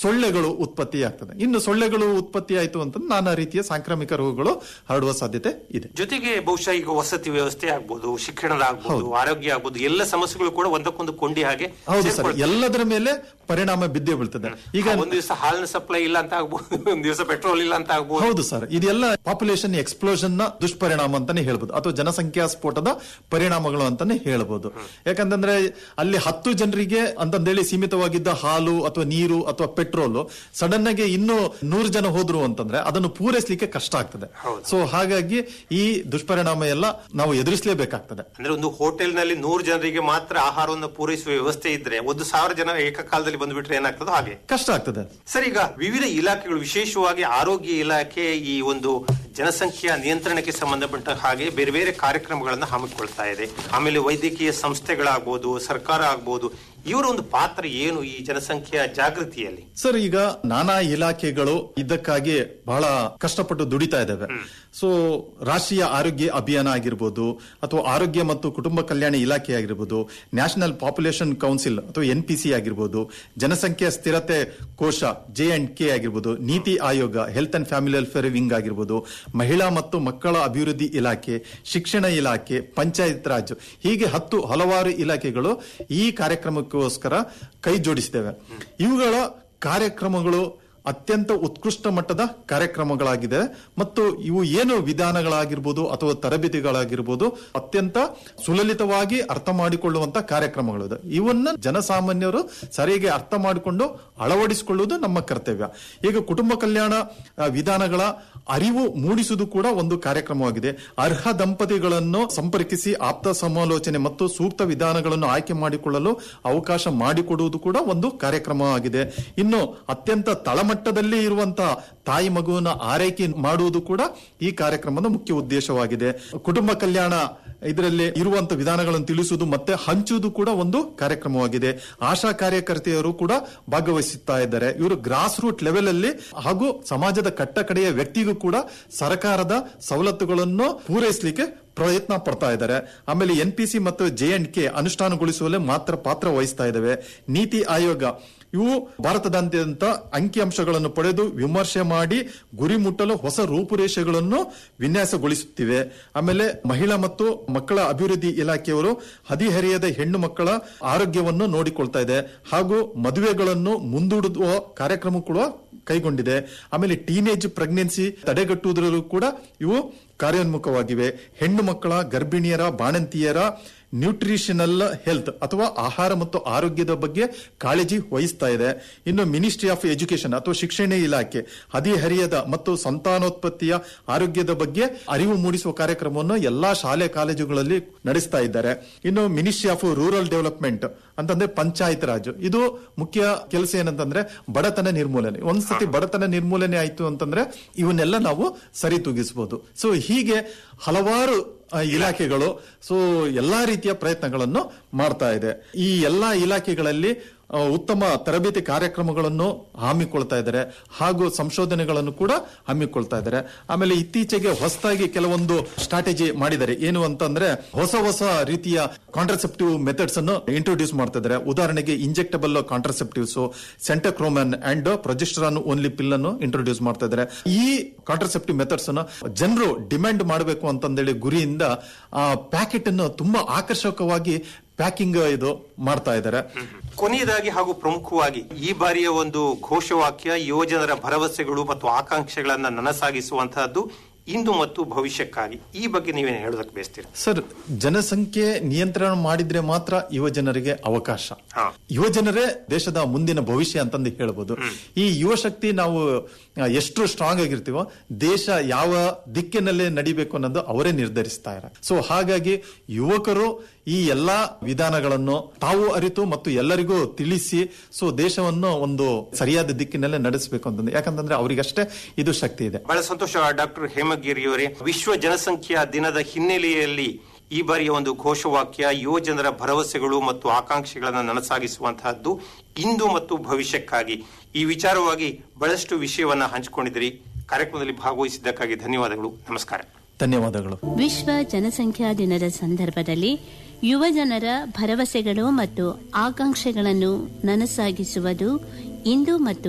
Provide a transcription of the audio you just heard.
ಸೊಳ್ಳೆಗಳು ಉತ್ಪತ್ತಿ ಆಗ್ತದೆ ಇನ್ನು ಸೊಳ್ಳೆಗಳು ಉತ್ಪತ್ತಿ ಆಯ್ತು ಅಂತ ನಾನಾ ರೀತಿಯ ಸಾಂಕ್ರಾಮಿಕ ರೋಗಗಳು ಹರಡುವ ಸಾಧ್ಯತೆ ಇದೆ ಜೊತೆಗೆ ಬಹುಶಃ ಈಗ ವಸತಿ ವ್ಯವಸ್ಥೆ ಆಗ್ಬೋದು ಶಿಕ್ಷಣದ ಆಗ್ಬೋದು ಆರೋಗ್ಯ ಆಗ್ಬೋದು ಎಲ್ಲ ಸಮಸ್ಯೆಗಳು ಕೂಡ ಒಂದಕ್ಕೊಂದು ಕೊಂಡಿ ಹಾಗೆ ಹೌದು ಸರ್ ಸೇರ್ಕೊಳ್ತವೆ. ಎಲ್ಲದರ ಮೇಲೆ ಪರಿಣಾಮ ಬಿದ್ದೇ ಬೀಳ್ತದೆ ಈಗ ಒಂದ್ ದಿವಸ ಹಾಲಿನ ಸಪ್ಲೈ ಇಲ್ಲ ಅಂತ ಆಗ್ಬೋದು ಒಂದ್ ದಿವಸ ಪೆಟ್ರೋಲ್ ಇಲ್ಲ ಅಂತ ಆಗ್ಬೋದು ಹೌದು ಸರ್ ಇದೆಲ್ಲ ಪಾಪ್ಯುಲೇಷನ್ ಎಕ್ಸ್ಪ್ಲೋಷನ್ ನ ದುಷ್ಪರಿಣಾಮ ಅಂತಾನೆ ಹೇಳ್ಬೋದು ಅಥವಾ ಜನಸಂಖ್ಯಾ ಸ್ಫೋಟದ ಪರಿಣಾಮಗಳು ಅಂತಾನೆ ಹೇಳ್ಬೋದು ಯಾಕಂತಂದ್ರೆ ಅಲ್ಲಿ ಹತ್ತು ಜನರಿಗೆ ಅಂತಂದೇಳಿ ಸೀಮಿತವಾಗಿದ್ದ ಹಾಲು ಅಥವಾ ನೀರು ಅಥವಾ ಪೆಟ್ರೋಲ್ ಸಡನ್ ಆಗಿ ಇನ್ನು ನೂರು ಜನ ಹೋದ್ರು ಅಂತಂದ್ರೆ ಅದನ್ನು ಪೂರೈಸಲಿಕ್ಕೆ ಕಷ್ಟ ಆಗ್ತದೆ ಹೌದು. ಸೊ ಹಾಗಾಗಿ ಈ ದುಷ್ಪರಿಣಾಮ ಎಲ್ಲ ನಾವು ಎದುರಿಸಲೇಬೇಕಾಗ್ತದೆ ಅಂದ್ರೆ ಒಂದು ಹೋಟೆಲ್ ನಲ್ಲಿ ನೂರು ಜನರಿಗೆ ಮಾತ್ರ ಆಹಾರವನ್ನು ಪೂರೈಸುವ ವ್ಯವಸ್ಥೆ ಇದ್ರೆ ಒಂದು ಸಾವಿರ ಜನ ಏಕಕಾಲದಲ್ಲಿ ಬಂದ್ಬಿಟ್ರೆ ಏನಾಗ್ತದೋ ಹಾಗೆ ಕಷ್ಟ ಆಗ್ತದೆ ಸರ್ ಈಗ ವಿವಿಧ ಇಲಾಖೆಗಳು ವಿಶೇಷವಾಗಿ ಆರೋಗ್ಯ ಇಲಾಖೆ ಈ ಒಂದು ಜನಸಂಖ್ಯೆಯ ನಿಯಂತ್ರಣಕ್ಕೆ ಸಂಬಂಧಪಟ್ಟ ಹಾಗೆ ಬೇರೆ ಬೇರೆ ಕಾರ್ಯಕ್ರಮಗಳನ್ನು ಹಮ್ಮಿಕೊಳ್ತಾ ಇದೆ ಆಮೇಲೆ ವೈದ್ಯಕೀಯ ಸಂಸ್ಥೆಗಳಾಗ್ಬೋದು ಸರ್ಕಾರ ಆಗ್ಬೋದು ಇವರ ಒಂದು ಪಾತ್ರ ಏನು ಈ ಜನಸಂಖ್ಯೆಯ ಜಾಗೃತಿಯಲ್ಲಿ ಸರ್ ಈಗ ನಾನಾ ಇಲಾಖೆಗಳು ಇದಕ್ಕಾಗಿ ಬಹಳ ಕಷ್ಟಪಟ್ಟು ದುಡಿತಾ ಇದ್ದಾವೆ ಸೊ ರಾಷ್ಟ್ರೀಯ ಆರೋಗ್ಯ ಅಭಿಯಾನ ಆಗಿರ್ಬೋದು ಅಥವಾ ಆರೋಗ್ಯ ಮತ್ತು ಕುಟುಂಬ ಕಲ್ಯಾಣ ಇಲಾಖೆ ಆಗಿರ್ಬೋದು ನ್ಯಾಷನಲ್ ಪಾಪ್ಯುಲೇಷನ್ ಕೌನ್ಸಿಲ್ ಅಥವಾ ಎನ್ ಪಿ ಸಿ ಆಗಿರ್ಬೋದು ಜನಸಂಖ್ಯಾ ಸ್ಥಿರತೆ ಕೋಶ ಜೆ ಅಂಡ್ ಕೆ ಆಗಿರ್ಬೋದು NITI Aayog health and family welfare wing ಆಗಿರ್ಬೋದು ಮಹಿಳಾ ಮತ್ತು ಮಕ್ಕಳ ಅಭಿವೃದ್ಧಿ ಇಲಾಖೆ ಶಿಕ್ಷಣ ಇಲಾಖೆ ಪಂಚಾಯತ್ ರಾಜ್ ಹೀಗೆ ಹತ್ತು ಹಲವಾರು ಇಲಾಖೆಗಳು ಈ ಕಾರ್ಯಕ್ರಮಕ್ಕೋಸ್ಕರ ಕೈ ಜೋಡಿಸಿದ್ದೇವೆ ಇವುಗಳ ಕಾರ್ಯಕ್ರಮಗಳು ಅತ್ಯಂತ ಉತ್ಕೃಷ್ಟ ಮಟ್ಟದ ಕಾರ್ಯಕ್ರಮಗಳಾಗಿದೆ ಮತ್ತು ಇವು ಏನು ವಿಧಾನಗಳಾಗಿರ್ಬೋದು ಅಥವಾ ತರಬೇತಿಗಳಾಗಿರ್ಬೋದು ಅತ್ಯಂತ ಸುಲಲಿತವಾಗಿ ಅರ್ಥ ಮಾಡಿಕೊಳ್ಳುವಂತ ಕಾರ್ಯಕ್ರಮಗಳು ಇದೆ. ಇವನ್ನ ಜನಸಾಮಾನ್ಯರು ಸರಿಯಾಗಿ ಅರ್ಥ ಮಾಡಿಕೊಂಡು ಅಳವಡಿಸಿಕೊಳ್ಳುವುದು ನಮ್ಮ ಕರ್ತವ್ಯ ಈಗ ಕುಟುಂಬ ಕಲ್ಯಾಣ ಆ, ವಿಧಾನಗಳ ಅರಿವು ಮೂಡಿಸುವುದು ಕೂಡ ಒಂದು ಕಾರ್ಯಕ್ರಮವಾಗಿದೆ ಅರ್ಹ ದಂಪತಿಗಳನ್ನು ಸಂಪರ್ಕಿಸಿ ಆಪ್ತ ಸಮಾಲೋಚನೆ ಮತ್ತು ಸೂಕ್ತ ವಿಧಾನಗಳನ್ನು ಆಯ್ಕೆ ಮಾಡಿಕೊಳ್ಳಲು ಅವಕಾಶ ಮಾಡಿಕೊಡುವುದು ಕೂಡ ಒಂದು ಕಾರ್ಯಕ್ರಮವಾಗಿದೆ ಇನ್ನು ಅತ್ಯಂತ ತಳಮಟ್ಟದಲ್ಲಿ ಇರುವಂತಹ ತಾಯಿ ಮಗುವಿನ ಆರೈಕೆ ಮಾಡುವುದು ಕೂಡ ಈ ಕಾರ್ಯಕ್ರಮದ ಮುಖ್ಯ ಉದ್ದೇಶವಾಗಿದೆ ಕುಟುಂಬ ಕಲ್ಯಾಣ ಇದರಲ್ಲಿ ಇರುವಂತಹ ವಿಧಾನಗಳನ್ನು ತಿಳಿಸುವುದು ಮತ್ತೆ ಹಂಚುವುದು ಕೂಡ ಒಂದು ಕಾರ್ಯಕ್ರಮವಾಗಿದೆ ಆಶಾ ಕಾರ್ಯಕರ್ತೆಯರು ಕೂಡ ಭಾಗವಹಿಸುತ್ತಾ ಇದ್ದಾರೆ ಇವರು ಗ್ರಾಸ್ ರೂಟ್ ಲೆವೆಲ್ ಅಲ್ಲಿ ಹಾಗೂ ಸಮಾಜದ ಕಟ್ಟಕಡೆಯ ವ್ಯಕ್ತಿಗೂ ಕೂಡ ಸರ್ಕಾರದ ಸವಲತ್ತುಗಳನ್ನು ಪೂರೈಸಲಿಕ್ಕೆ ಪ್ರಯತ್ನ ಪಡ್ತಾ ಇದ್ದಾರೆ ಆಮೇಲೆ ಎನ್ ಪಿ ಸಿ ಮತ್ತು ಜೆ ಅಂಡ್ ಕೆ ಅನುಷ್ಠಾನಗೊಳಿಸುವಲ್ಲಿ ಮಾತ್ರ ಪಾತ್ರ ವಹಿಸ್ತಾ ಇದ್ದಾವೆ ನೀತಿ ಆಯೋಗ ಇವು ಭಾರತದಾದ್ಯಂತ ಅಂಕಿಅಂಶಗಳನ್ನು ಪಡೆದು ವಿಮರ್ಶೆ ಮಾಡಿ ಗುರಿ ಮುಟ್ಟಲು ಹೊಸ ರೂಪುರೇಷೆಗಳನ್ನು ವಿನ್ಯಾಸಗೊಳಿಸುತ್ತಿವೆ ಆಮೇಲೆ ಮಹಿಳಾ ಮತ್ತು ಮಕ್ಕಳ ಅಭಿವೃದ್ಧಿ ಇಲಾಖೆಯವರು ಹದಿಹರಿಯದ ಹೆಣ್ಣು ಮಕ್ಕಳ ಆರೋಗ್ಯವನ್ನು ನೋಡಿಕೊಳ್ತಾ ಇದೆ ಹಾಗೂ ಮದುವೆಗಳನ್ನು ಮುಂದೂಡುವ ಕಾರ್ಯಕ್ರಮ ಕೂಡ ಕೈಗೊಂಡಿದೆ ಆಮೇಲೆ ಟೀನೇಜ್ ಪ್ರೆಗ್ನೆನ್ಸಿ ತಡೆಗಟ್ಟುವುದರಲ್ಲೂ ಕೂಡ ಇವು ಕಾರ್ಯೋನ್ಮುಖವಾಗಿವೆ ಹೆಣ್ಣು ಮಕ್ಕಳ ಗರ್ಭಿಣಿಯರ ಬಾಣಂತಿಯರ ನ್ಯೂಟ್ರಿಷನಲ್ ಹೆಲ್ತ್ ಅಥವಾ ಆಹಾರ ಮತ್ತು ಆರೋಗ್ಯದ ಬಗ್ಗೆ ಕಾಳಜಿ ವಹಿಸ್ತಾ ಇದೆ ಇನ್ನು ಮಿನಿಸ್ಟ್ರಿ ಆಫ್ ಎಜುಕೇಶನ್ ಅಥವಾ ಶಿಕ್ಷಣ ಇಲಾಖೆ ಹದಿಹರಿಯದ ಮತ್ತು ಸಂತಾನೋತ್ಪತ್ತಿಯ ಆರೋಗ್ಯದ ಬಗ್ಗೆ ಅರಿವು ಮೂಡಿಸುವ ಕಾರ್ಯಕ್ರಮವನ್ನು ಎಲ್ಲಾ ಶಾಲೆ ಕಾಲೇಜುಗಳಲ್ಲಿ ನಡೆಸ್ತಾ ಇದ್ದಾರೆ ಇನ್ನು ಮಿನಿಸ್ಟ್ರಿ ಆಫ್ ರೂರಲ್ ಡೆವಲಪ್ಮೆಂಟ್ ಅಂತಂದ್ರೆ ಪಂಚಾಯತ್ ರಾಜ್ ಇದು ಮುಖ್ಯ ಕೆಲಸ ಏನಂತಂದ್ರೆ ಬಡತನ ನಿರ್ಮೂಲನೆ ಒಂದ್ಸತಿ ಬಡತನ ನಿರ್ಮೂಲನೆ ಆಯ್ತು ಅಂತಂದ್ರೆ ಇವನ್ನೆಲ್ಲ ನಾವು ಸರಿತೂಗಿಸಬಹುದು ಸೊ ಹೀಗೆ ಹಲವಾರು ಆ, ಇಲಾಖೆಗಳು ಸೊ ಎಲ್ಲಾ ರೀತಿಯ ಪ್ರಯತ್ನಗಳನ್ನು ಮಾಡ್ತಾ ಇದೆ ಈ ಎಲ್ಲಾ ಇಲಾಖೆಗಳಲ್ಲಿ ಆ, ಉತ್ತಮ ತರಬೇತಿ ಕಾರ್ಯಕ್ರಮಗಳನ್ನು ಹಮ್ಮಿಕೊಳ್ತಾ ಇದ್ದಾರೆ ಹಾಗೂ ಸಂಶೋಧನೆಗಳನ್ನು ಕೂಡ ಹಮ್ಮಿಕೊಳ್ತಾ ಇದ್ದಾರೆ ಆಮೇಲೆ ಇತ್ತೀಚೆಗೆ ಹೊಸದಾಗಿ ಕೆಲವೊಂದು ಸ್ಟ್ರಾಟಜಿ ಮಾಡಿದ್ದಾರೆ ಏನು ಅಂತಂದ್ರೆ ಹೊಸ ಹೊಸ ರೀತಿಯ ಕಾಂಟ್ರಸೆಪ್ಟಿವ್ ಮೆಥಡ್ಸ್ ಅನ್ನು ಇಂಟ್ರೊಡ್ಯೂಸ್ ಮಾಡ್ತಾ ಇದ್ದಾರೆ ಉದಾಹರಣೆಗೆ injectable contraceptives centchroman and progesterone only pill ಅನ್ನು ಇಂಟ್ರೊಡ್ಯೂಸ್ ಮಾಡ್ತಾ ಇದ್ದಾರೆ ಈ ಕಾಂಟ್ರಸೆಪ್ಟಿವ್ ಮೆಥಡ್ಸ್ ಅನ್ನು ಜನರು ಡಿಮ್ಯಾಂಡ್ ಮಾಡಬೇಕು ಅಂತಂದೇಳಿ ಗುರಿಯಿಂದ ಆ ಪ್ಯಾಕೆಟ್ ಅನ್ನು ತುಂಬಾ ಆಕರ್ಷಕವಾಗಿ ಪ್ಯಾಕಿಂಗ್ ಇದು ಮಾಡ್ತಾ ಇದ್ದಾರೆ ಕೊನೆಯದಾಗಿ ಹಾಗೂ ಪ್ರಮುಖವಾಗಿ ಈ ಬಾರಿಯ ಒಂದು ಘೋಷವಾಕ್ಯ ಯುವಜನರ ಭರವಸೆಗಳು ಮತ್ತು ಆಕಾಂಕ್ಷೆಗಳನ್ನ ನನಸಾಗಿಸುವಂತಹದ್ದು ಇಂದು ಮತ್ತು ಭವಿಷ್ಯಕ್ಕಾಗಿ ಈ ಬಗ್ಗೆ ನೀವೇನು ಹೇಳೋದಕ್ಕೆ ಬಯಸ್ತೀರಾ ಸರ್ ಜನಸಂಖ್ಯೆ ನಿಯಂತ್ರಣ ಮಾಡಿದ್ರೆ ಮಾತ್ರ ಯುವ ಜನರಿಗೆ ಅವಕಾಶ ಹಾ. ಯುವ ಜನರೇ ದೇಶದ ಮುಂದಿನ ಭವಿಷ್ಯ ಅಂತಂದು ಹೇಳ್ಬೋದು ಈ ಯುವ ಶಕ್ತಿ ನಾವು ಆ, ಎಷ್ಟು ಸ್ಟ್ರಾಂಗ್ ಆಗಿರ್ತೀವೋ ದೇಶ ಯಾವ ದಿಕ್ಕಿನಲ್ಲಿ ನಡಿಬೇಕು ಅನ್ನೋದು ಅವರೇ ನಿರ್ಧರಿಸ್ತಾ ಇದ್ದಾರೆ ಸೊ ಹಾಗಾಗಿ ಯುವಕರು ಈ ಎಲ್ಲಾ ವಿಧಾನಗಳನ್ನು ತಾವು ಅರಿತು ಮತ್ತು ಎಲ್ಲರಿಗೂ ತಿಳಿಸಿ ಸೊ ದೇಶವನ್ನು ಒಂದು ಸರಿಯಾದ ದಿಕ್ಕಿನಲ್ಲೇ ನಡೆಸಬೇಕು ಅಂತಂದ್ರೆ ಯಾಕಂತಂದ್ರೆ ಅವರಿಗಷ್ಟೇ ಇದು ಶಕ್ತಿ ಇದೆ ಬಹಳ ಸಂತೋಷ ಡಾಕ್ಟರ್ ಹೇಮಗಿರಿಯವರೇ ವಿಶ್ವ ಜನಸಂಖ್ಯಾ ದಿನದ ಹಿನ್ನೆಲೆಯಲ್ಲಿ ಈ ಬಾರಿಯ ಒಂದು ಘೋಷವಾಕ್ಯ ಯುವ ಜನರ ಭರವಸೆಗಳು ಮತ್ತು ಆಕಾಂಕ್ಷೆಗಳನ್ನು ನನಸಾಗಿಸುವಂತಹದ್ದು ಇಂದು ಮತ್ತು ಭವಿಷ್ಯಕ್ಕಾಗಿ ಈ ವಿಚಾರವಾಗಿ ಬಹಳಷ್ಟು ವಿಷಯವನ್ನ ಹಂಚಿಕೊಂಡಿದ್ದೀರಿ ಕಾರ್ಯಕ್ರಮದಲ್ಲಿ ಭಾಗವಹಿಸಿದ್ದಕ್ಕಾಗಿ ಧನ್ಯವಾದಗಳು ನಮಸ್ಕಾರ ಧನ್ಯವಾದಗಳು ವಿಶ್ವ ಜನಸಂಖ್ಯಾ ದಿನದ ಸಂದರ್ಭದಲ್ಲಿ ಯುವ ಜನರ ಭರವಸೆಗಳು ಮತ್ತು ಆಕಾಂಕ್ಷೆಗಳನ್ನು ನನಸಾಗಿಸುವುದು ಇಂದು ಮತ್ತು